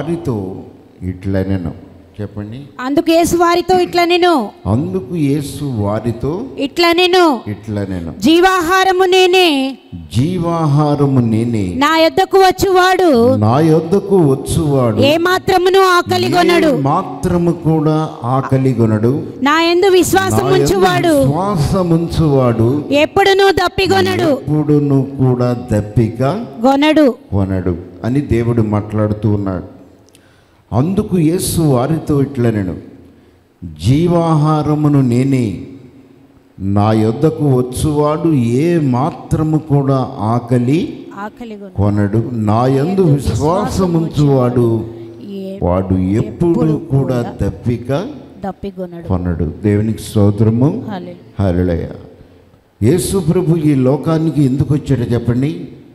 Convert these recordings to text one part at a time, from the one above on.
వారితో ఇట్లా నేను చెప్పండి అందుకు యేసు వారితో ఇట్లా నేను అందుకు యేసు వారితో ఇట్లా నేను ఇట్లా నేను జీవాహారము నేనే జీవాహారము నేనే నా యొద్దకు వచ్చువాడు నా యొద్దకు వచ్చువాడు ఏ మాత్రమును ఆకలి కొనడు ఏ మాత్రము కూడా ఆకలి కొనడు నా యందు విశ్వాసం నా యందు ఉంచువాడు విశ్వాసముంచువాడు ఎప్పుడునూ దప్పిగొనడు ఎప్పుడును కూడా దప్పిక గొనడు కొనడు అని దేవుడు మాట్లాడుతూ ఉన్నాడు అందుకు యేసు వారితో ఇట్లా నేను జీవాహారమును నేనే నా యొద్దకు వచ్చువాడు ఏ మాత్రము కూడా ఆకలి ఆకలి గొనడు కొనడు నా యందు విశ్వాసముంచువాడు ఏ వాడు ఎప్పుడు కూడా దప్పిక దప్పిగొనడు కొనడు దేవునికి స్తోత్రము హల్లెలూయా. హల్లెలూయా యేసు ప్రభు ఈ లోకానికి ఎందుకు వచ్చాడో చెప్పండి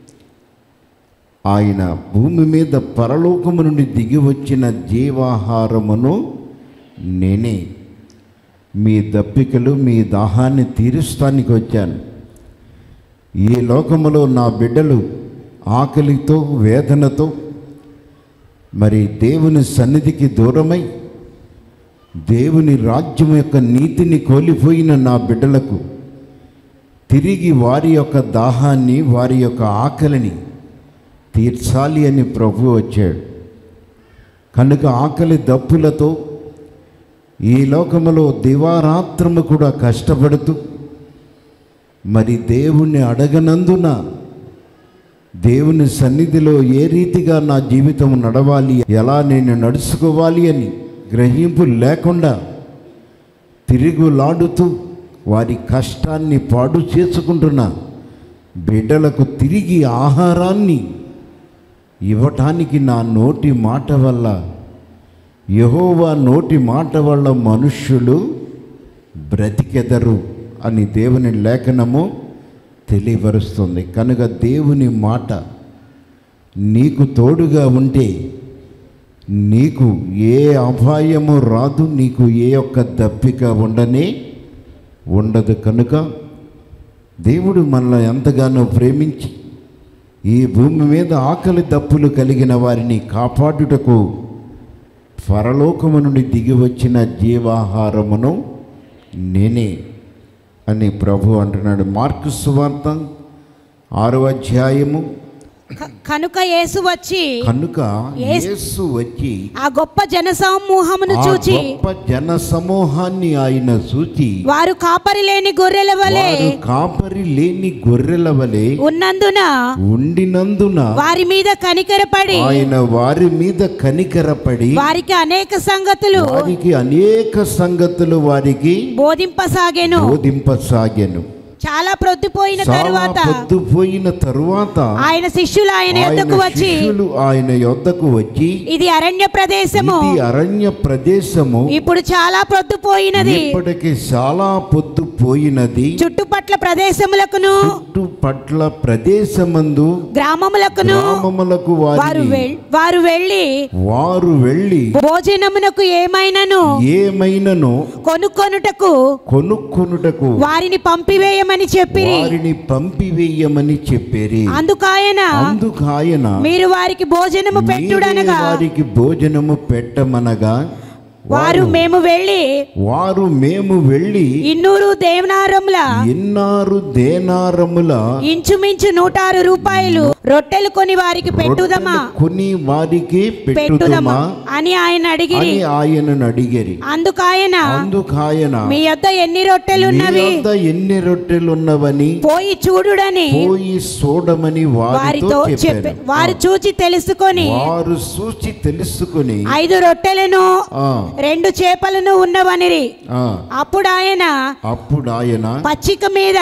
ఆయన భూమి మీద పరలోకము నుండి దిగి వచ్చిన జీవాహారమును నేనే మీ దప్పికలు మీ దాహాన్ని తీరుస్తానికి వచ్చాను ఈ లోకములో నా బిడ్డలు ఆకలితో వేదనతో మరి దేవుని సన్నిధికి దూరమై దేవుని రాజ్యం యొక్క నీతిని కోల్పోయిన నా బిడ్డలకు తిరిగి వారి యొక్క దాహాన్ని వారి యొక్క ఆకలిని తీర్చాలి అని ప్రభు వచ్చాడు కనుక ఆకలి దప్పులతో ఈ లోకములో దివారాత్రము కూడా కష్టపడుతూ మరి దేవుణ్ణి అడగనందున దేవుని సన్నిధిలో ఏ రీతిగా నా జీవితం నడవాలి ఎలా నేను నడుచుకోవాలి అని గ్రహింపు లేకుండా తిరుగులాడుతూ వారి కష్టాన్ని పాడు చేసుకుంటున్న బిడ్డలకు తిరిగి ఆహారాన్ని ఇవ్వటానికి నా నోటి మాట వల్ల యహోవా నోటి మాట వల్ల మనుష్యులు బ్రతికెదరు అని దేవుని లేఖనము తెలియపరుస్తుంది కనుక దేవుని మాట నీకు తోడుగా ఉంటే నీకు ఏ అపాయము రాదు నీకు ఏ ఒక్క దప్పిక ఉండనే ఉండదు కనుక దేవుడు మనల్ని ఎంతగానో ప్రేమించి ఈ భూమి మీద ఆకలి దప్పులు కలిగిన వారిని కాపాడుటకు పరలోకము నుండి దిగి వచ్చిన జీవాహారమును నేనే అని ప్రభు అంటున్నాడు మార్కు సువార్త ఆరో అధ్యాయము క- కనుక యేసు వచ్చి కనుక యేసు- యేసు వచ్చి ఆ గొప్ప జనసమూహమును ఆ చూచి గొప్ప జన సమూహాన్ని ఆయన చూచి వారు కాపరి లేని గొర్రెల వలె వారు కాపరి లేని గొర్రెల వలె ఉన్నందున ఉండినందున వారి మీద కనికరపడి ఆయన వారి మీద కనికరపడి వారికి అనేక సంగతులు వారికి అనేక సంగతులు వారికి బోధింపసాగెను బోధింపసాగాను చాలా ప్రొద్దుపోయిన చాలా తరువాత పొద్దుపోయిన తరువాత ఆయన శిష్యులు ఆయన యొద్దకు ఆయన వచ్చి శిష్యులు ఆయన యొద్దకు వచ్చి ఇది అరణ్య ప్రదేశము ఇది అరణ్య ప్రదేశము ఇప్పుడు చాలా ప్రొద్దుపోయినది ఇప్పటికి చాలా పొద్దు పోయినది చుట్టుపట్ల ప్రదేశములకును చుట్టుపట్ల ప్రదేశమందు గ్రామములకును గ్రామములకు వారు వారిని వెళ్- వారు వెళ్ళి వారు వెళ్ళి భోజనమునకు ఏమైనను ఏమైనను కొనుక్కొనుటకు కొనుక్కొనుటకు వారిని పంపివేయమని చెప్పిరి వారిని పంపివేయమని చెప్పేరి అందుకాయన అందుకు ఆయన మీరు వారికి భోజనము మీరే పెట్టుడనగా వారికి భోజనము పెట్టమనగా వారు మేము వెళ్ళి వారు మేము వెళ్ళి ఇన్నూరు దేవనారముల ఇన్నారు దేనారముల ఇంచుమించు నూట ఆరు రూపాయలు రొట్టెలు కొని వారికి పెట్టుదమా రొట్టెలు కొని వారికి పెట్టుదమా పెట్టుదమా అని ఆయన అడిగిరి అని ఆయనను అడిగిరి అందుకాయన అందుకు ఆయన మీ యొద్ద ఎన్ని "మీ రొట్టెలున్నవి వద్ద ఎన్ని రొట్టెలున్నవని పోయి చూడుడని పోయి చూడమని వారితో వారితో చెప్పి చెప్పాను వారు చూచి తెలుసుకొని వారు సూచి తెలుసుకుని ఐదు రొట్టెలను ఆ, రెండు చేపలను ఉన్నవనిరి ఆ, అప్పుడు ఆయన అప్పుడు ఆయన పచ్చిక మీద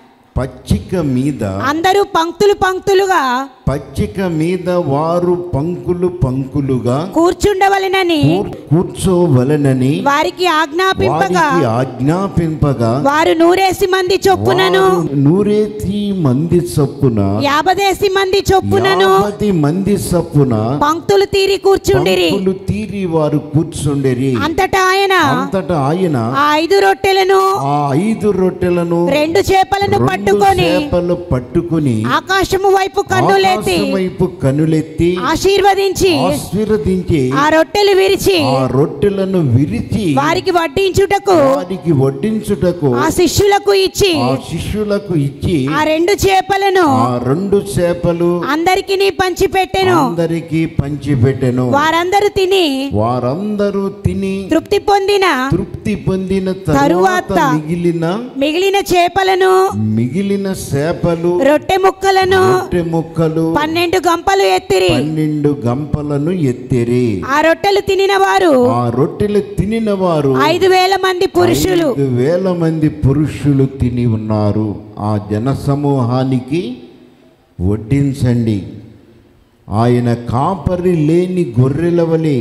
పచ్చిక మీద అందరూ పంక్తులు పంక్తులుగా పచ్చిక మీద వారు పంకులు పంకులుగా కూర్చుండవలెనని కూర్- కూర్చోవలనని వారికి ఆజ్ఞాపింపగా వారికి ఆజ్ఞాపింపగా వారు నూరేసి మంది చొప్పునను వారు నూరేతి మంది చొప్పున యాభదేసి మంది చొప్పునను యాభై మంది చొప్పున పంక్తులు తీరి కూర్చుండిరి పంకులు తీరి వారు కూర్చుండేరి అంతటా ఆయన అంతటా ఆయన ఆ ఐదు రొట్టెలను ఆ ఐదు రొట్టెలను రెండు చేపలను రెండు పట్టుకొని చేపలు పట్టుకుని ఆకాశము వైపు కన్నులెత్తి కన్నులెత్తి ఆకాశం వైపు కనులెత్తి ఆశీర్వదించి ఆశీర్వదించి ఆ రొట్టెలు విరిచి ఆ రొట్టెలను విరిచి వారికి వడ్డించుటకు వారికి వడ్డించుటకు ఆ శిష్యులకు ఇచ్చి ఆ శిష్యులకు ఇచ్చి ఆ రెండు చేపలను ఆ రెండు చేపలు అందరికి పంచి పెట్టెను అందరికి పంచిపెట్టెను వారందరూ తిని వారందరూ తిని తృప్తి పొందిన తృప్తి పొందిన తరువాత తరువాత మిగిలిన మిగిలిన చేపలను మిగిలిన చేపలు రొట్టె ముక్కలను రొట్టె ముక్కలు పన్నెండు గంపలు ఎత్తిరి పన్నెండు గంపలను ఎత్తిరి ఆ రొట్టెలు తినిన వారు ఆ రొట్టెలు తినిన వారు ఐదు వేల మంది పురుషులు ఐదు వేల మంది పురుషులు తిని ఉన్నారు ఆ జన సమూహానికి వడ్డించండి ఆయన కాపరి లేని గొర్రెల వలె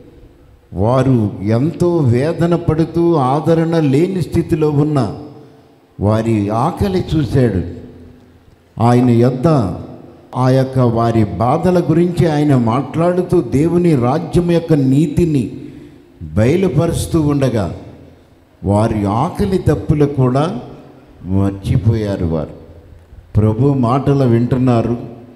వారు ఎంతో వేదన పడుతూ ఆదరణ లేని స్థితిలో ఉన్న వారి ఆకలి చూశాడు ఆయన యొద్ద ఆ యొక్క వారి బాధల గురించి ఆయన మాట్లాడుతూ దేవుని రాజ్యం యొక్క నీతిని బయలుపరుస్తూ ఉండగా వారి ఆకలి తప్పులు కూడా మర్చిపోయారు వారు ప్రభు మాటలు వింటున్నారు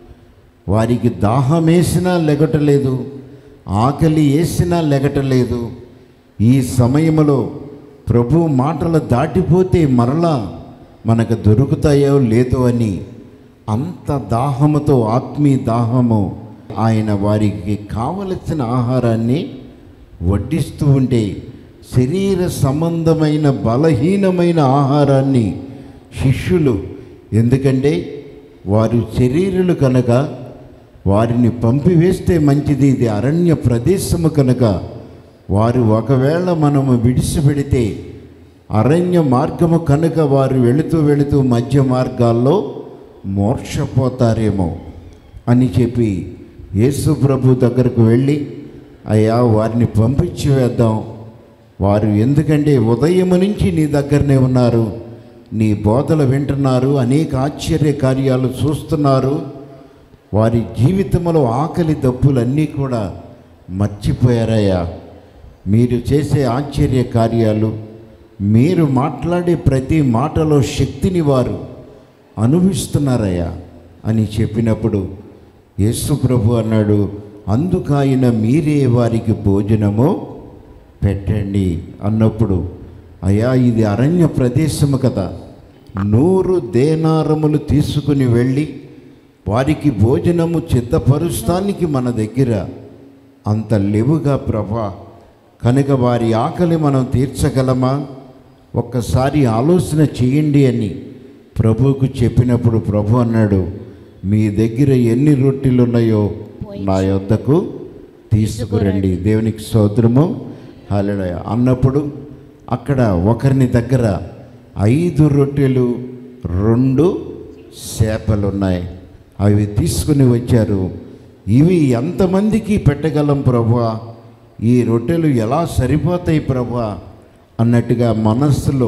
వారికి దాహం వేసినా లెగటలేదు ఆకలి వేసినా లెగటలేదు ఈ సమయంలో ప్రభు మాటలు దాటిపోతే మరలా మనకు దొరుకుతాయో లేదో అని అంత దాహముతో ఆత్మీయ దాహము ఆయన వారికి కావలసిన ఆహారాన్ని వడ్డిస్తూ ఉంటే శరీర సంబంధమైన బలహీనమైన ఆహారాన్ని శిష్యులు ఎందుకంటే వారు శరీరులు కనుక వారిని పంపివేస్తే మంచిది ఇది అరణ్య ప్రదేశము కనుక వారు ఒకవేళ మనము విడిచిపెడితే అరణ్య మార్గము కనుక వారు వెళుతూ వెళుతూ మధ్య మార్గాల్లో మోర్చపోతారేమో అని చెప్పి యేసు ప్రభు దగ్గరకు వెళ్ళి అయ్యా వారిని పంపించి వేద్దాం వారు ఎందుకంటే ఉదయం నుంచి నీ దగ్గరనే ఉన్నారు నీ బోధలు వింటున్నారు అనేక ఆశ్చర్య కార్యాలు చూస్తున్నారు వారి జీవితంలో ఆకలి దప్పులన్నీ కూడా మర్చిపోయారయ్యా మీరు చేసే ఆశ్చర్య కార్యాలు మీరు మాట్లాడే ప్రతి మాటలో శక్తిని వారు అనుభవిస్తున్నారయ్యా అని చెప్పినప్పుడు యేసు ప్రభు అన్నాడు అందుకాయన మీరే వారికి భోజనము పెట్టండి అన్నప్పుడు అయ్యా ఇది అరణ్య ప్రదేశము కదా నూరు దేనారములు తీసుకుని వెళ్ళి వారికి భోజనము చిత్తపరుస్తానికి మన దగ్గర అంత లేవుగా ప్రభా కనుక వారి ఆకలి మనం తీర్చగలమా ఒక్కసారి ఆలోచన చేయండి అని ప్రభువుకు చెప్పినప్పుడు ప్రభు అన్నాడు మీ దగ్గర ఎన్ని రొట్టెలు ఉన్నాయో నా యొద్దకు తీసుకురండి దేవునికి స్తోత్రము హల్లెలూయా అన్నప్పుడు అక్కడ ఒకరిని దగ్గర ఐదు రొట్టెలు రెండు చేపలు ఉన్నాయి అవి తీసుకుని వచ్చారు ఇవి ఎంతమందికి పెట్టగలం ప్రభా ఈ రొట్టెలు ఎలా సరిపోతాయి ప్రభా అన్నట్టుగా మనస్సులో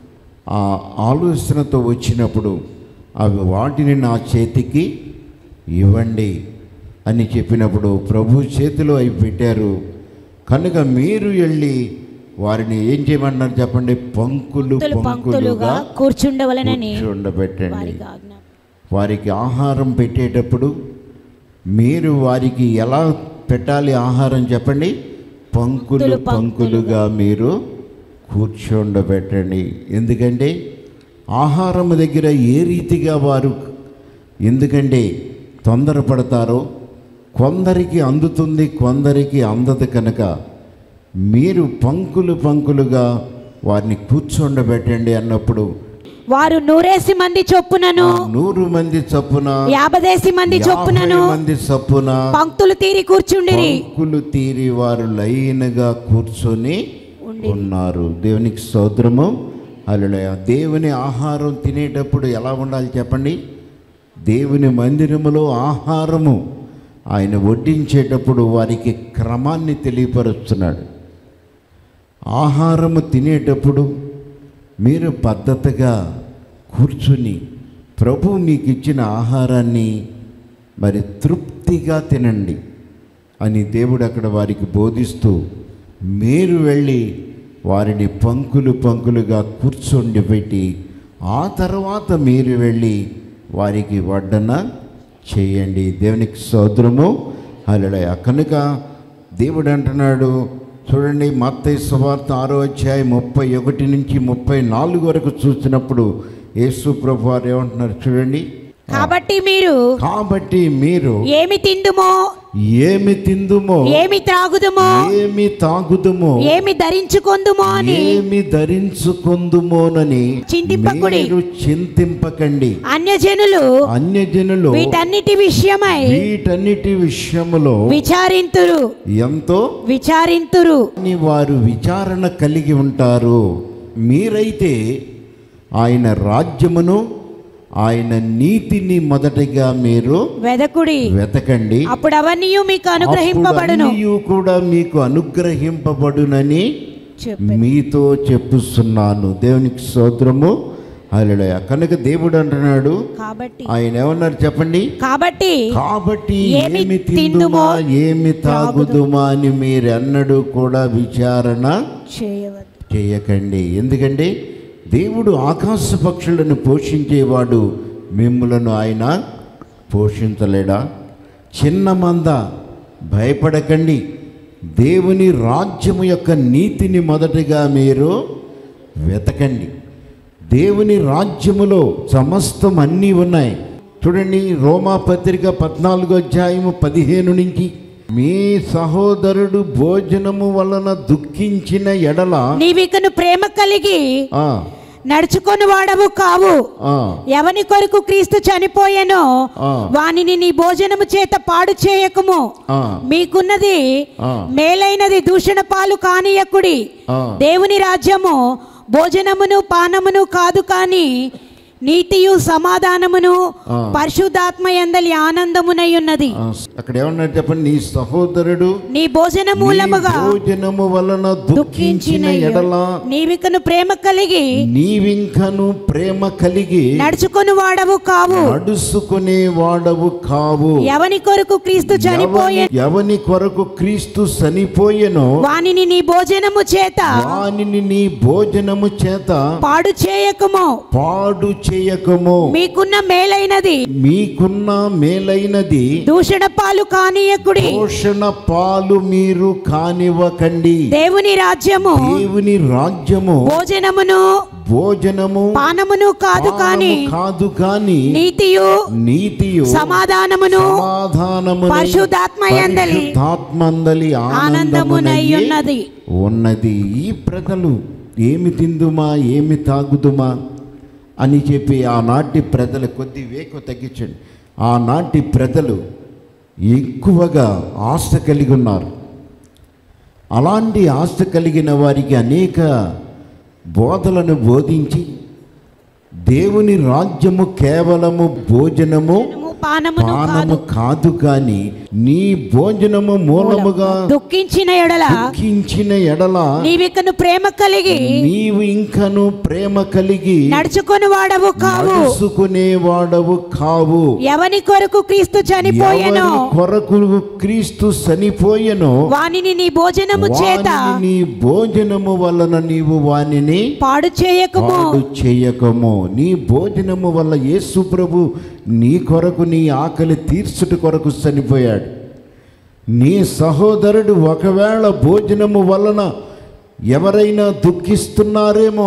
ఆ ఆలోచనతో వచ్చినప్పుడు అవి వాటిని నా చేతికి ఇవ్వండి అని చెప్పినప్పుడు ప్రభు చేతిలో అవి పెట్టారు కనుక మీరు వెళ్ళి వారిని ఏం చేయమన్నారు చెప్పండి పంకులు పంక్తులు పంక్తులుగా పంకులుగా కూర్చుండవలనని ఉండబెట్టండి వారికి ఆజ్ఞ వారికి ఆహారం పెట్టేటప్పుడు మీరు వారికి ఎలా పెట్టాలి ఆహారం చెప్పండి పంకులు పంక్తులు పంకులుగా మీరు కూర్చోండబెట్టండి ఎందుకంటే ఆహారం దగ్గర ఏ రీతిగా వారు ఎందుకంటే తొందరపడతారో కొందరికి అందుతుంది కొందరికి అందదు కనుక మీరు పంకులు పంకులుగా వారిని కూర్చోండబెట్టండి అన్నప్పుడు వారు నూరేసి మంది చొప్పునను ఆ నూరు మంది చొప్పున యాభదేసి మంది చొప్పునను యాభై మంది చొప్పున పంక్తులు తీరి కూర్చుండిరి పంకులు తీరి వారు లైన్గా కూర్చొని ఉన్నారు దేవునికి స్తోత్రము అల్లుడయ దేవుని ఆహారం తినేటప్పుడు ఎలా ఉండాలి చెప్పండి దేవుని మందిరములో ఆహారము ఆయన వడ్డించేటప్పుడు వారికి క్రమాన్ని తెలియపరుస్తున్నాడు ఆహారము తినేటప్పుడు మీరు పద్ధతిగా కూర్చుని ప్రభు మీకు ఇచ్చిన ఆహారాన్ని మరి తృప్తిగా తినండి అని దేవుడు అక్కడ వారికి బోధిస్తూ మీరు వెళ్ళి వారిని పంకులు పంకులుగా కూర్చొండి పెట్టి ఆ తర్వాత మీరు వెళ్ళి వారికి వడ్డన చేయండి దేవునికి సోదరము హల్లెలూయ కనుక దేవుడు అంటున్నాడు చూడండి మత్తయి సువార్త ఆరో అధ్యాయం ముప్పై ఒకటి నుంచి ముప్పై నాలుగు వరకు చూసినప్పుడు యేసు ప్రభు వారు ఏమంటున్నారు చూడండి కాబట్టి మీరు కాబట్టి మీరు ఏమి తిందుమో ఏమి తిందుమో ఏమి త్రాగుదుమో ఏమి తాగుదుమో ఏమి ధరించుకొందుమో అని ఏమి ధరించుకొందుమోనని చింతింపకుడి. మీరు చింతింపకండి అన్యజనులు అన్యజనులు వీటన్నిటి విషయమై వీటన్నిటి విషయములో విచారింతురు ఎంతో విచారింతురు అని వారు విచారణ కలిగి ఉంటారు మీరైతే ఆయన రాజ్యమును ఆయన నీతిని మొదటగా మీరు వెదకుడి వెతకండి అప్పుడు అవన్నీ మీకు అనుగ్రహింపబడును అప్పుడు అన్నియు కూడా మీకు అనుగ్రహింపబడునని చెప్పు మీతో చెప్పుస్తున్నాను దేవునికి స్తోత్రము హల్లెలూయా కనుక దేవుడు అంటున్నాడు కాబట్టి ఆయన ఏమన్నారు చెప్పండి కాబట్టి కాబట్టి ఏమి ఏమి తిందుమో, తిందుమా ఏమి తాగుదుమా అని మీరెన్నడూ కూడా విచారణ చేయవద్దు చేయకండి ఎందుకంటే దేవుడు ఆకాశ పక్షులను పోషించేవాడు మిమ్ములను ఆయన పోషించలేడా చిన్న మంద భయపడకండి దేవుని రాజ్యము యొక్క నీతిని మొదటగా మీరు వెతకండి దేవుని రాజ్యములో సమస్తం అన్నీ ఉన్నాయి చూడండి రోమా పత్రిక పద్నాలుగో అధ్యాయము పదిహేను నుంచి మీ సహోదరుడు భోజనము వలన దుఃఖించిన ఎడల నీవికను ప్రేమ కలిగి ఆ, నడుచుకొని వాడవు కావు ఆ, ఎవని కొరకు క్రీస్తు చనిపోయెనో ఆ. వానిని నీ భోజనము చేత పాడు చేయకము ఆ, మీకున్నది ఆ. మేలైనది దూషణ పాలు కానియకుడి ఆ. దేవుని రాజ్యము భోజనమును పానమును కాదు కానీ నీతియు సమాధానమును ఆ. పరిశుద్ధాత్మ ఎందలి ఆనందమునై ఉన్నది ఆ, అక్కడ ఏమన్నారు చెప్పండి నీ సహోదరుడు నీ భోజన నీ మూలముగా భోజనము వలన దుఃఖించిన ఎడల నీవికను ప్రేమ కలిగి నీవింకను ప్రేమ కలిగి నడుచుకొని వాడవు కావు నడుసుకునే వాడవు కావు ఎవని కొరకు క్రీస్తు చనిపోయే ఎవని- ఎవని కొరకు క్రీస్తు చనిపోయెనో వానిని నీ భోజనము చేత వానిని నీ భోజనము చేత పాడు చేయకము పాడు చేయకము మీకున్న మేలైనది మీకున్న మేలైనది దూషణ పాలు కానీయకుడి పోషణ పాలు మీరు కానివ్వకండి దేవుని రాజ్యము దేవుని రాజ్యము భోజనమును భోజనము పానమును కాదు కాని పానము కాదు కాని నీతియు నీతియు సమాధానమును సమాధానము పరిశుద్ధాత్మ యందలి ఆనందమునై ఆనందమునై ఉన్నది ఉన్నది ఈ ప్రజలు ఏమి తిందుమా ఏమి తాగుదుమా అని చెప్పి ఆనాటి ప్రజలు కొద్ది వేకు తగ్గించండి ఆనాటి ప్రజలు ఎక్కువగా ఆశ కలిగి ఉన్నారు అలాంటి ఆశ కలిగిన వారికి అనేక బోధలను బోధించి దేవుని రాజ్యము కేవలము భోజనము పానమును పానము కాదు కాదు కానీ నీ భోజనము మూలముగా దుఃఖించిన ఎడల దుఃఖించిన ఎడల నీవికను ప్రేమ కలిగి నీవు ఇంకను ప్రేమ కలిగి నడుచుకొని వాడవు కావు నడుచుకునే వాడవు కావు ఎవని కొరకు క్రీస్తు చనిపోయెనో ఎవరి కొరకు క్రీస్తు చనిపోయెనో వానిని నీ భోజనము చేత వానిని నీ భోజనము వలన నీవు వానిని పాడు చేయకము పాడు చేయకము నీ భోజనము వల్ల యేసు ప్రభు నీ కొరకు నీ ఆకలి తీర్చుట కొరకు చనిపోయాడు నీ సహోదరుడు ఒకవేళ భోజనము వలన ఎవరైనా దుఃఖిస్తున్నారేమో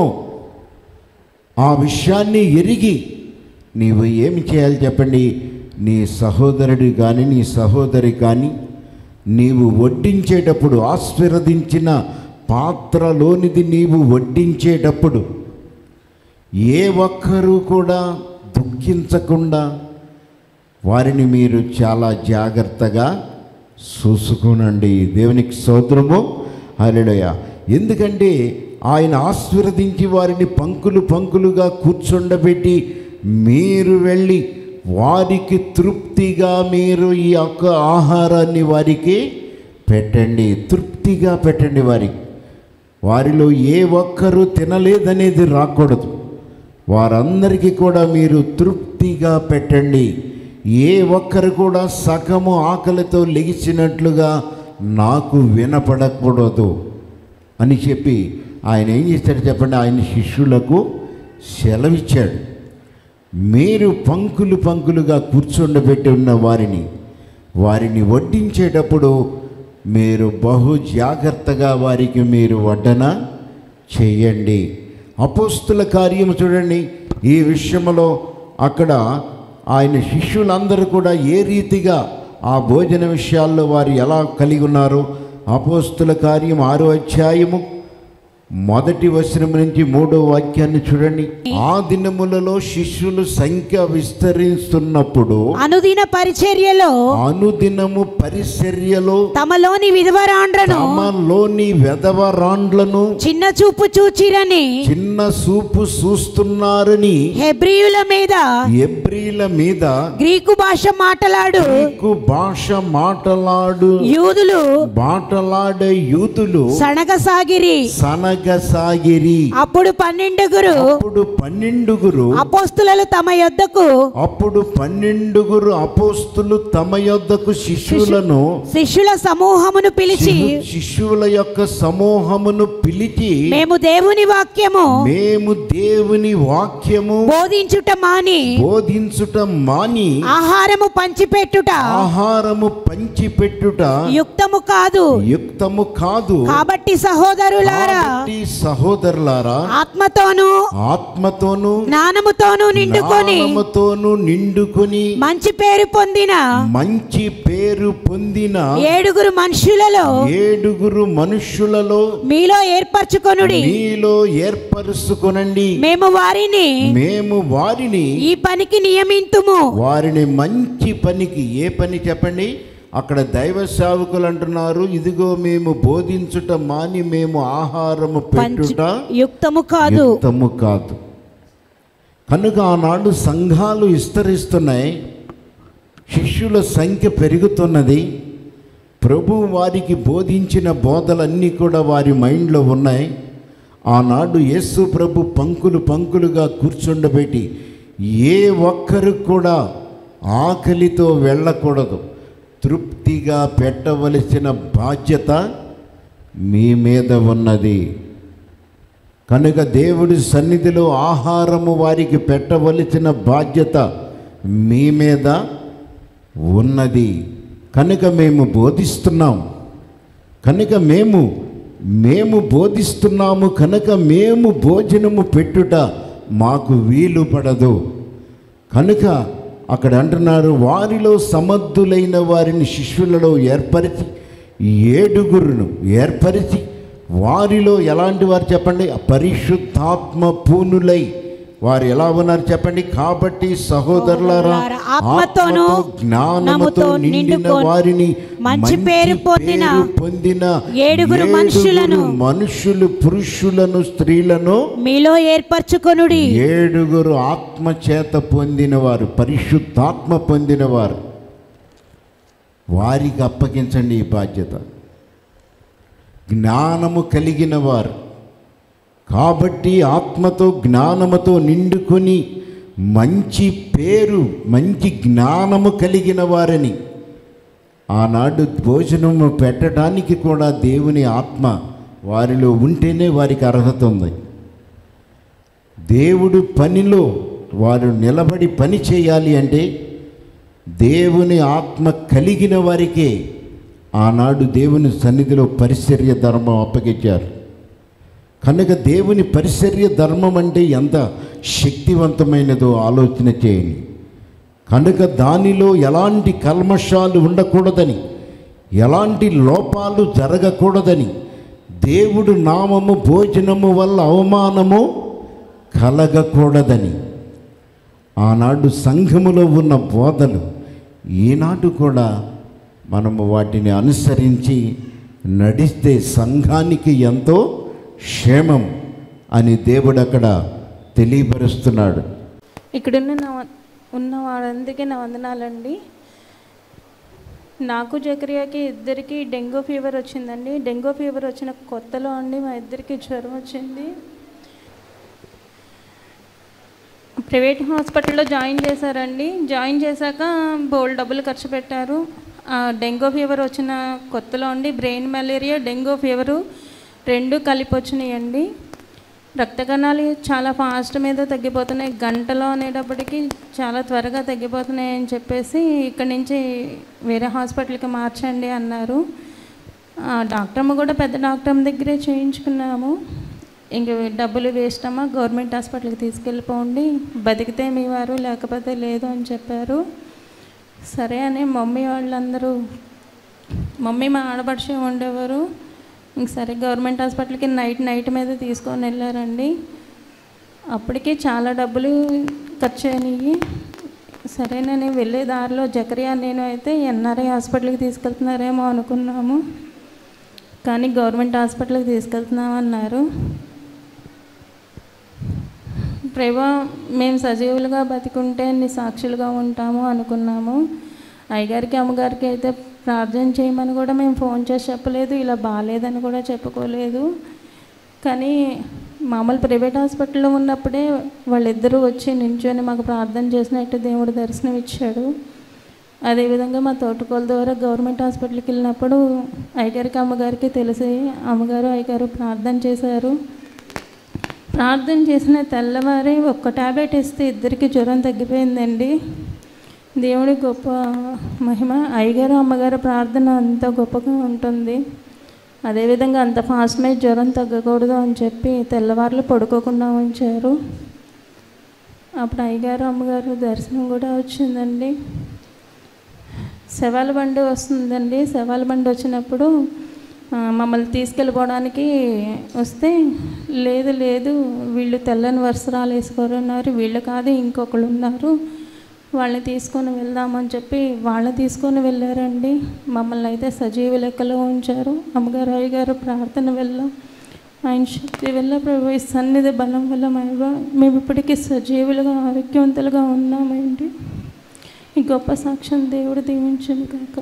ఆ విషయాన్ని ఎరిగి నీవు ఏమి చేయాలి చెప్పండి నీ సహోదరుడు కానీ నీ సహోదరి కానీ నీవు వడ్డించేటప్పుడు ఆశీర్వదించిన పాత్రలోనిది నీవు వడ్డించేటప్పుడు ఏ ఒక్కరూ కూడా దుఃఖించకుండా వారిని మీరు చాలా జాగ్రత్తగా చూసుకునండి దేవునికి స్తోత్రము హల్లెలూయా ఎందుకంటే ఆయన ఆశీర్వదించి వారిని పంకులు పంకులుగా కూర్చుండబెట్టి మీరు వెళ్ళి వారికి తృప్తిగా మీరు ఈ యొక్క ఆహారాన్ని వారికి పెట్టండి తృప్తిగా పెట్టండి వారికి వారిలో ఏ ఒక్కరూ తినలేదనేది రాకూడదు వారందరికీ కూడా మీరు తృప్తిగా పెట్టండి ఏ ఒక్కరు కూడా సగము ఆకలితో లెగిసినట్లుగా నాకు వినపడకూడదు అని చెప్పి ఆయన ఏం చేశాడు చెప్పండి ఆయన శిష్యులకు సెలవిచ్చాడు మీరు పంకులు పంకులుగా కూర్చుండబెట్టి ఉన్న వారిని వారిని వడ్డించేటప్పుడు మీరు బహు జాగ్రత్తగా వారికి మీరు వడ్డన చేయండి అపోస్తుల కార్యం చూడండి ఈ విషయంలో అక్కడ ఆయన శిష్యులందరూ కూడా ఏ రీతిగా ఆ భోజన విషయాల్లో వారు ఎలా కలిగి ఉన్నారు అపోస్తుల కార్యం ఆరో అధ్యాయము మొదటి వచనం నుంచి మూడో వాక్యాన్ని చూడండి ఆ దినములలో శిష్యులు సంఖ్య విస్తరిస్తున్నప్పుడు అనుదిన పరిచర్యలో అనుదినము పరిచర్యలో తమలోని విధవరాండ్రను తమలోని వెదవరాండ్లను చిన్న చూపు చూచిరని చిన్న సూపు చూస్తున్నారని హెబ్రియుల మీద ఎబ్రిల మీద గ్రీకు భాష మాటలాడు గ్రీకు భాష మాటలాడు యూదులు మాటలాడే యూతులు సనగసాగిరి సనగసాగిరి అప్పుడు పన్నెండుగురు అప్పుడు పన్నెండుగురు అపోస్తులు తమ యొద్దకు అప్పుడు పన్నెండుగురు అపోస్తులు తమ యొద్దకు శిష్యులను శిష్యుల సమూహమును పిలిచి శిశు- శిష్యుల యొక్క సమూహమును పిలిచి మేము దేవుని వాక్యము మేము దేవుని వాక్యము బోధించుట మాని బోధించుట మాని ఆహారము పంచిపెట్టుట ఆహారము పంచిపెట్టుట యుక్తము కాదు యుక్తము కాదు కాబట్టి సహోదరులారా కాబట్టి సహోదరులారా ఆత్మతోనూ ఆత్మతోను జ్ఞానముతోనూ నిండుకొని జ్ఞానముతోను నిండుకొని మంచి పేరు పొందిన మంచి పేరు పొందిన ఏడుగురు మనుషులలో ఏడుగురు మనుష్యులలో మీలో ఏర్పరచుకొనుడి మీలో ఏర్పరుచుకొనండి మేము వారిని మేము వారిని ఈ పనికి నియమింతుము వారిని మంచి పనికి ఏ పని చెప్పండి అక్కడ దైవ సేవకులు అంటున్నారు ఇదిగో మేము బోధించుట మాని మేము ఆహారము పంచి పెట్టుట యుక్తము కాదు యుక్తము కాదు కనుక ఆనాడు సంఘాలు విస్తరిస్తున్నాయి శిష్యుల సంఖ్య పెరుగుతున్నది ప్రభు వారికి బోధించిన బోధలన్నీ కూడా వారి మైండ్లో ఉన్నాయి ఆనాడు యేసు ప్రభు పంకులు పంకులుగా కూర్చుండబెట్టి ఏ ఒక్కరు కూడా ఆకలితో వెళ్ళకూడదు తృప్తిగా పెట్టవలసిన బాధ్యత మీ మీద ఉన్నది కనుక దేవుడి సన్నిధిలో ఆహారము వారికి పెట్టవలసిన బాధ్యత మీ మీద ఉన్నది కనుక మేము బోధిస్తున్నాం కనుక మేము మేము బోధిస్తున్నాము కనుక మేము భోజనము పెట్టుట మాకు వీలు పడదు కనుక అక్కడ అంటున్నారు వారిలో సమర్థులైన వారిని శిష్యులలో ఏర్పరిచి ఏడుగురును ఏర్పరిచి వారిలో ఎలాంటి వారు చెప్పండి పరిశుద్ధాత్మ పూనులై వారు ఎలా ఉన్నారు చెప్పండి కాబట్టి సహోదరులారా ఆత్మతోనూ జ్ఞానముతో నిండిన నిండుకొని వారిని మంచి పేరు పొందిన పేరు పొందిన ఏడుగురు మనుష్యులను మనుషులు పురుషులను స్త్రీలను మీలో ఏర్పరచుకొనుడి ఏడుగురు ఆత్మచేత పొందినవారు పరిశుద్ధాత్మ పొందినవారు వారికి అప్పగించండి ఈ బాధ్యత జ్ఞానము కలిగిన వారు కాబట్టి ఆత్మతో జ్ఞానముతో నిండుకొని మంచి పేరు మంచి జ్ఞానము కలిగిన వారని ఆనాడు భోజనము పెట్టడానికి కూడా దేవుని ఆత్మ వారిలో ఉంటేనే వారికి అర్హత ఉంది దేవుడు పనిలో వారు నిలబడి పని చేయాలి అంటే దేవుని ఆత్మ కలిగిన వారికే ఆనాడు దేవుని సన్నిధిలో పరిచర్య ధర్మం అప్పగించారు కనుక దేవుని పరిచర్య ధర్మం అంటే ఎంత శక్తివంతమైనదో ఆలోచన చేయండి కనుక దానిలో ఎలాంటి కల్మషాలు ఉండకూడదని ఎలాంటి లోపాలు జరగకూడదని దేవుడు నామము భోజనము వల్ల అవమానము కలగకూడదని ఆనాడు సంఘములో ఉన్న బోధలు ఈనాడు కూడా మనము వాటిని అనుసరించి నడిస్తే సంఘానికి ఎంతో క్షేమం అని దేవుడు అక్కడ తెలియపరుస్తున్నాడు ఇక్కడున్న నా ఉన్న వారందరికీ నా వందనాలండి నాకు జకరియాకి ఇద్దరికి డెంగ్యూ ఫీవర్ వచ్చిందండి డెంగ్యూ ఫీవర్ వచ్చిన కొత్తలో అండి మా ఇద్దరికి జ్వరం వచ్చింది ప్రైవేట్ హాస్పిటల్లో జాయిన్ చేశారండి జాయిన్ చేశాక బోల్ డబ్బులు ఖర్చు పెట్టారు ఆ డెంగ్యూ ఫీవర్ వచ్చిన కొత్తలో అండి బ్రెయిన్ మలేరియా డెంగ్యూ ఫీవరు రెండు కలిపి వచ్చినాయండి రక్త కణాలు చాలా ఫాస్ట్ మీద తగ్గిపోతున్నాయి గంటలో అనేటప్పటికి చాలా త్వరగా తగ్గిపోతున్నాయి అని చెప్పేసి ఇక్కడి నుంచి వేరే హాస్పిటల్కి మార్చండి అన్నారు ఆ డాక్టర్ అమ్మ కూడా పెద్ద డాక్టర్ అమ్మ దగ్గరే చేయించుకున్నాము ఇంక డబ్బులు వేస్ట్ అమ్మా గవర్నమెంట్ హాస్పిటల్కి తీసుకెళ్ళిపోండి బతికితే మీ వారు లేకపోతే లేదు అని చెప్పారు సరే అని మమ్మీ వాళ్ళందరూ మమ్మీ మా ఆడపడిచి ఉండేవారు ఇంక సరే గవర్నమెంట్ హాస్పిటల్కి నైట్ నైట్ మీద తీసుకొని వెళ్ళారండి అప్పటికే చాలా డబ్బులు ఖర్చు అయినాయి సరే నేను వెళ్ళే దారిలో జకరియా నేను అయితే ఎన్ఆర్ఐ హాస్పిటల్కి తీసుకెళ్తున్నారేమో అనుకున్నాము కానీ గవర్నమెంట్ హాస్పిటల్కి తీసుకెళ్తున్నామన్నారు ప్రభా మేము సజీవులుగా బతికుంటే అన్ని సాక్షులుగా ఉంటాము అనుకున్నాము అయ్యగారికి అమ్మగారికి అయితే ప్రార్థన చేయమని కూడా మేము ఫోన్ చేసి చెప్పలేదు ఇలా బాగాలేదని కూడా చెప్పుకోలేదు కానీ మామూలు ప్రైవేట్ హాస్పిటల్లో ఉన్నప్పుడే వాళ్ళిద్దరూ వచ్చి నించొని మాకు ప్రార్థన చేసినట్టు దేవుడు దర్శనం ఇచ్చాడు అదేవిధంగా మా తోటకోల ద్వారా గవర్నమెంట్ హాస్పిటల్కి వెళ్ళినప్పుడు అయ్యగారికి అమ్మగారికి తెలిసి అమ్మగారు అయ్యగారు ప్రార్థన చేశారు ప్రార్థన చేసిన తెల్లవారి ఒక్క టాబ్లెట్ ఇస్తే ఇద్దరికి జ్వరం తగ్గిపోయిందండి దేవుడి గొప్ప మహిమ అయ్యగారు అమ్మగారు ప్రార్థన అంత గొప్పగా ఉంటుంది అదేవిధంగా అంత ఫాస్ట్ మీద జ్వరం తగ్గకూడదు అని చెప్పి తెల్లవారులు పడుకోకుండా ఉంచారు అప్పుడు అయ్యగారు అమ్మగారు దర్శనం కూడా వచ్చిందండి శవాల బండి వస్తుందండి శవాల బండి వచ్చినప్పుడు ఆ, మమ్మల్ని తీసుకెళ్ళిపోవడానికి వస్తే లేదు లేదు వీళ్ళు తెల్లని వస్త్రాలు వేసుకొని ఉన్నారు వీళ్ళు కాదు ఇంకొకళ్ళు ఉన్నారు వాళ్ళని తీసుకొని వెళ్దామని చెప్పి వాళ్ళని తీసుకొని వెళ్ళారండి మమ్మల్ని అయితే సజీవ లెక్కలో ఉంచారు అమ్మగారు అయ్యగారు ప్రార్థన వెళ్ళాం ఆయన శక్తి వల్ల ప్రభు ఈ సన్నిధి బలం వల్ల మేము మేము ఇప్పటికీ సజీవులుగా ఆరోగ్యవంతులుగా ఉన్నామండి ఈ గొప్ప సాక్ష్యం దేవుడు దీవించను కాక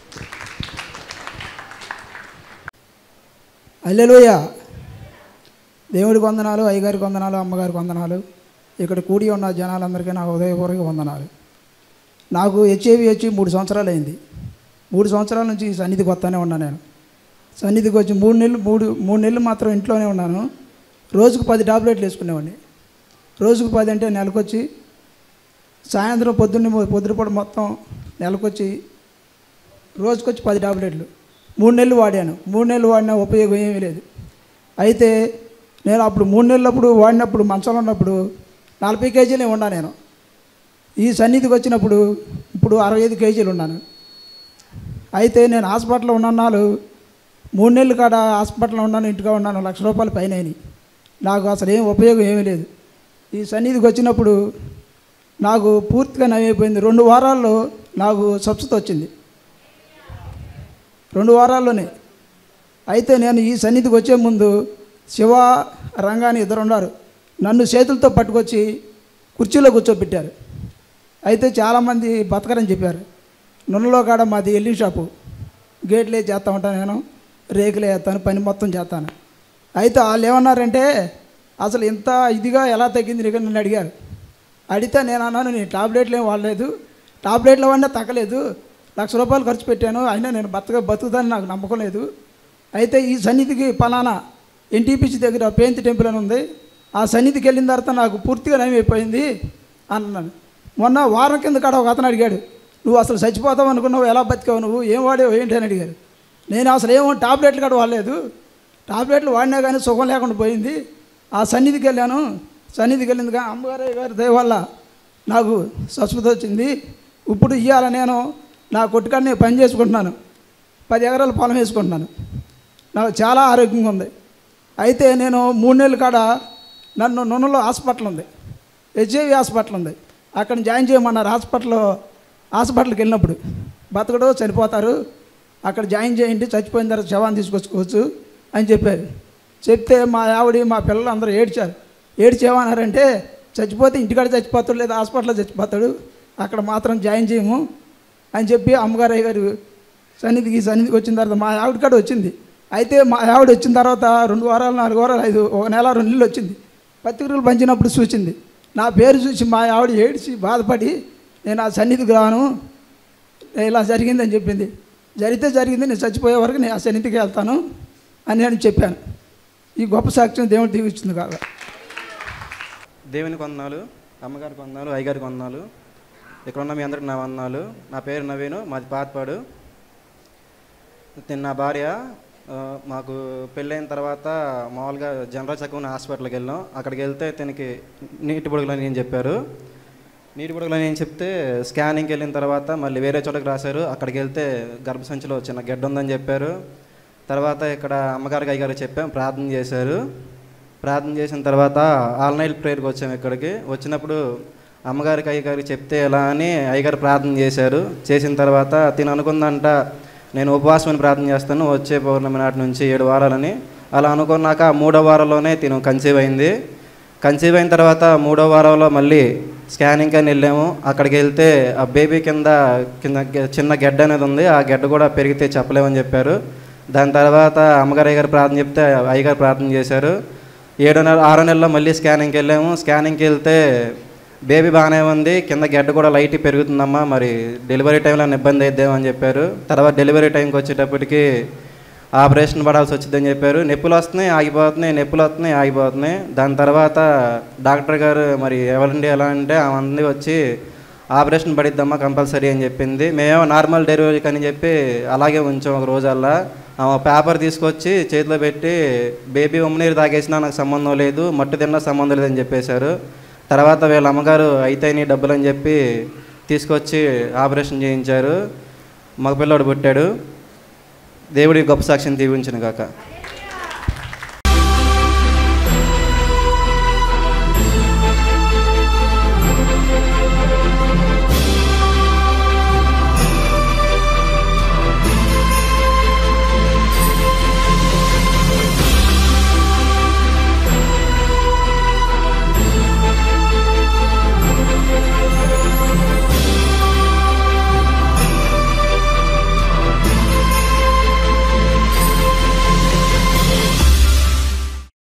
అల్లెలుయ దేవుడికి వందనాలు అయ్యగారికి వందనాలు అమ్మగారికి వందనాలు ఇక్కడ కూడి ఉన్న జనాలందరికీ నా హృదయపూర్వక వందనాలు నాకు హెచ్ఐవి వచ్చి మూడు సంవత్సరాలు అయింది మూడు సంవత్సరాల నుంచి ఈ సన్నిధికి వస్తానే ఉన్నాను నేను సన్నిధికి వచ్చి మూడు నెలలు మూడు మూడు నెలలు మాత్రం ఇంట్లోనే ఉన్నాను రోజుకు పది టాబ్లెట్లు వేసుకునేవాడిని రోజుకు పది అంటే నెలకొచ్చి సాయంత్రం పొద్దున్న పొద్దుపూట మొత్తం నెలకొచ్చి రోజుకొచ్చి పది టాబ్లెట్లు మూడు నెలలు వాడాను మూడు నెలలు వాడినా ఉపయోగం ఏమీ లేదు అయితే నేను అప్పుడు మూడు నెలలప్పుడు వాడినప్పుడు మంచంలో ఉన్నప్పుడు నలభై కేజీలే ఉన్నా నేను ఈ సన్నిధికి వచ్చినప్పుడు ఇప్పుడు అరవై ఐదు కేజీలు ఉన్నాను అయితే నేను హాస్పిటల్లో ఉన్నాను మూడు నెలలు కాడ హాస్పిటల్లో ఉన్నాను ఇంటిగా ఉన్నాను లక్ష రూపాయలు పైన అయినాయి. నాకు అసలు ఏం ఉపయోగం ఏమీ లేదు ఈ సన్నిధికి వచ్చినప్పుడు నాకు పూర్తిగా నయమైపోయింది రెండు వారాల్లో నాకు స్వచ్ఛత వచ్చింది రెండు వారాల్లోనే అయితే నేను ఈ సన్నిధికి వచ్చే ముందు శివ రంగాని ఇద్దరు ఉన్నారు నన్ను చేతులతో పట్టుకొచ్చి కుర్చీలో కూర్చోబెట్టారు అయితే చాలామంది బతకరని చెప్పారు నున్నలో కాడ మాది ఎల్లి షాపు గేట్లే చేస్తా ఉంటాను నేను రేకులే వేస్తాను పని మొత్తం చేస్తాను అయితే వాళ్ళు ఏమన్నారంటే అసలు ఇంత ఇదిగా ఎలా తగ్గింది నీకు నన్ను అడిగారు అడిగితే నేను అన్నాను నేను టాబ్లెట్లు ఏం వాడలేదు టాబ్లెట్లు వాడినా తగ్గలేదు లక్ష రూపాయలు ఖర్చు పెట్టాను అయినా నేను బతక బతుకుదని నాకు నమ్మకం లేదు అయితే ఈ సన్నిధికి పలానా ఎన్టీపీసీ దగ్గర పేంతి టెంపుల్ అని ఉంది ఆ సన్నిధికి వెళ్ళిన తర్వాత నాకు పూర్తిగా నయమైపోయింది అన్నాను మొన్న వారం కింద కాడ ఒక అతను అడిగాడు నువ్వు అసలు చచ్చిపోతావు అనుకున్నావు ఎలా బతికావు నువ్వు ఏం వాడేవు ఏంటి అని అడిగారు నేను అసలు ఏమో టాబ్లెట్లు కూడా వాడలేదు టాబ్లెట్లు వాడినా కానీ సుఖం లేకుండా పోయింది ఆ సన్నిధికి వెళ్ళాను సన్నిధికి వెళ్ళింది కానీ అమ్మగారు గారి దయ వల్ల నాకు స్వస్థత వచ్చింది ఇప్పుడు ఇవాళ నేను నా కొట్టుకాడని పని చేసుకుంటున్నాను పది ఎకరాల పొలం వేసుకుంటున్నాను నాకు చాలా ఆరోగ్యంగా ఉంది అయితే నేను మూడు నెలల కాడ నన్ను నూనెలో హాస్పిటల్ ఉంది హెచ్ఐవి హాస్పిటల్ ఉంది అక్కడ జాయిన్ చేయమన్నారు హాస్పిటల్లో హాస్పిటల్కి వెళ్ళినప్పుడు బతకడు చనిపోతారు అక్కడ జాయిన్ చేయండి చచ్చిపోయిన తర్వాత శవాన్ని తీసుకొచ్చుకోవచ్చు అని చెప్పారు చెప్తే మా ఆవిడ మా పిల్లలు అందరూ ఏడ్చారు ఏడ్చేమన్నారంటే చచ్చిపోతే ఇంటికాడ చచ్చిపోతాడు లేదా హాస్పిటల్లో చచ్చిపోతాడు అక్కడ మాత్రం జాయిన్ చేయము అని చెప్పి అమ్మగారయ్య గారు సన్నిధికి సన్నిధికి వచ్చిన తర్వాత మా ఆవిడ కాడ వచ్చింది అయితే మా ఆవిడ వచ్చిన తర్వాత రెండు వారాలు నాలుగు వారాలు ఐదు ఒక నెల రెండు నెలలు వచ్చింది పత్రికలు పంచినప్పుడు చూసింది నా పేరు చూసి మా ఆవిడ ఏడ్చి బాధపడి నేను ఆ సన్నిధికి రాను ఇలా జరిగిందని చెప్పింది జరిగితే జరిగింది నేను చచ్చిపోయే వరకు నేను ఆ సన్నిధికి వెళ్తాను అని నేను చెప్పాను ఈ గొప్ప సాక్ష్యం దేవుడు దీవిస్తుంది కాగా దేవునికి వందనాలు అమ్మగారికి వందనాలు అయ్యగారికి వందనాలు ఇక్కడ ఉన్న మీ అందరికి నా వందనాలు నా పేరు నవీను మాది పాతపాడు తిన్న నా భార్య ఆ, మాకు పెళ్ళైన తర్వాత మామూలుగా జనరల్ చక్కని హాస్పిటల్కి వెళ్ళాం అక్కడికి వెళ్తే తనకి నీటి బుడగలని ఏం చెప్పారు నీటి బుడగలని ఏం చెప్తే స్కానింగ్కి వెళ్ళిన తర్వాత మళ్ళీ వేరే చోటకి రాశారు అక్కడికి వెళ్తే గర్భసంచిలో చిన్న గడ్డ ఉందని చెప్పారు తర్వాత ఇక్కడ అమ్మగారికి అయ్యగారు చెప్పాం ప్రార్థన చేశారు ప్రార్థన చేసిన తర్వాత ఆల్ నైట్ ప్రేయర్కి వచ్చాము ఇక్కడికి వచ్చినప్పుడు అమ్మగారికి అయ్యగారికి చెప్తే ఎలా అని అయ్యగారు ప్రార్థన చేశారు చేసిన తర్వాత తిను అనుకుందంట నేను ఉపవాసమని ప్రార్థన చేస్తాను వచ్చే పౌర్ణమి నాటి నుంచి ఏడు వారాలని అలా అనుకున్నాక మూడో వారంలోనే తిను కన్సీవ్ అయింది కన్సీవ్ అయిన తర్వాత మూడో వారంలో మళ్ళీ స్కానింగ్ అని వెళ్ళాము అక్కడికి వెళ్తే ఆ బేబీ కింద కింద గె- చిన్న గెడ్డ అనేది ఉంది ఆ గెడ్డ కూడా పెరిగితే చెప్పలేమని చెప్పారు దాని తర్వాత అమ్మగారు అయ్యగారు ప్రార్థన చెప్తే అయ్యగారు ప్రార్థన చేశారు ఏడో నెల ఆరో నెలలో మళ్ళీ స్కానింగ్కి వెళ్ళాము స్కానింగ్కి వెళ్తే బేబీ బాగానే ఉంది కింద గడ్డ కూడా లైట్ పెరుగుతుందమ్మా మరి డెలివరీ టైంలో ఏమైనా ఇబ్బంది అయిద్దేమని చెప్పారు తర్వాత డెలివరీ టైంకి వచ్చేటప్పటికి ఆపరేషన్ పడాల్సి వచ్చిందని చెప్పారు నొప్పులు వస్తున్నాయి ఆగిపోతున్నాయి నొప్పులు వస్తున్నాయి ఆగిపోతున్నాయి దాని తర్వాత డాక్టర్ గారు మరి ఎవరండి ఎలా అంటే ఆమె వచ్చి ఆపరేషన్ పడిద్దమ్మా కంపల్సరీ అని చెప్పింది మేమేమో నార్మల్ డెలివరీకి అని చెప్పి అలాగే ఉంచాం ఒక రోజల్లా ఆమె పేపర్ తీసుకొచ్చి చేతిలో పెట్టి బేబీ ఉమ్మనీరు తాగేసినా నాకు సంబంధం లేదు మట్టు తిన్నా సంబంధం లేదని చెప్పేశారు తర్వాత వీళ్ళ అమ్మగారు అయితే నీ డబ్బులు అని చెప్పి తీసుకొచ్చి ఆపరేషన్ చేయించారు మగ పిల్లోడు పుట్టాడు దేవుడి గొప్ప సాక్ష్యం దీవించిన కాక